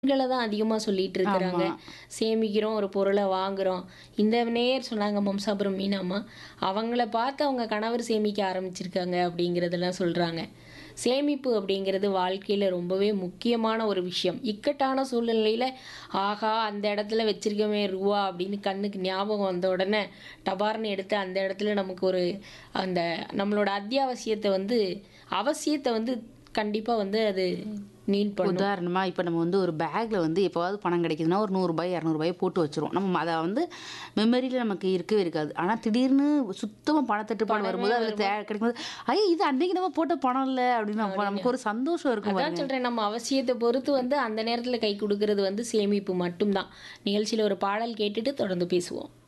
பெண்கள தான் அதிகமா சொல்லிட்டு இருக்கிறாங்க. ஆமா. சேமிக்கிறோம், ஒரு பொருள வாங்குறோம். இந்த நேயர் சொன்னாங்க மம்சாபுரம் மீனாம்மா. அவங்கள பார்த்து அவங்க கணவர் சேமிக்க ஆரம்பிச்சிருக்காங்க அப்படிங்கிறதெல்லாம் சொல்றாங்க. சேமிப்பு அப்படிங்கிறது வாழ்க்கையில ரொம்பவே முக்கியமான ஒரு விஷயம். இக்கட்டான சூழ்நிலையில, ஆஹா! அந்த இடத்துல வச்சிருக்கோமே ரூவா அப்படின்னு கண்ணுக்கு ஞாபகம் வந்த உடனே, டபார்ன்னு எடுத்து அந்த இடத்துல நமக்கு ஒரு அந்த நம்மளோட அத்தியாவசியத்த வந்து அவசியத்த வந்து கண்டிப்பா வந்து அது நீட் பண்ணும். உதாரணமா இப்ப நம்ம வந்து ஒரு பேக்ல வந்து எப்பவாவது பணம் கிடைக்குதுன்னா, ஒரு ரூ. 100 ரூ. 200 போட்டு வச்சுருவோம். நம்ம அத வந்து மெமரியில நமக்கு இருக்கவே இருக்காது. ஆனா திடீர்னு சுத்தமா பணத்தட்டுப்பாடு பணமே வரும்போது, அதுல தே வரும்போது கிடைக்கும்போது, ஐய! இது அன்னைக்கு நம்ம போட்ட பணம் இல்ல அப்படின்னு நம்ம அப்படின்னு. நமக்கு ஒரு சந்தோஷம் இருக்கும் அதான் பாருங்க. சொல்றேன். நம்ம அவசியத்த பொறுத்து வந்து அந்த நேரத்துல கை குடுக்குறது வந்து சேமிப்பு மட்டும் தான். நிகழ்ச்சியில ஒரு பாடல் கேட்டுட்டு தொடர்ந்து பேசுவோம்.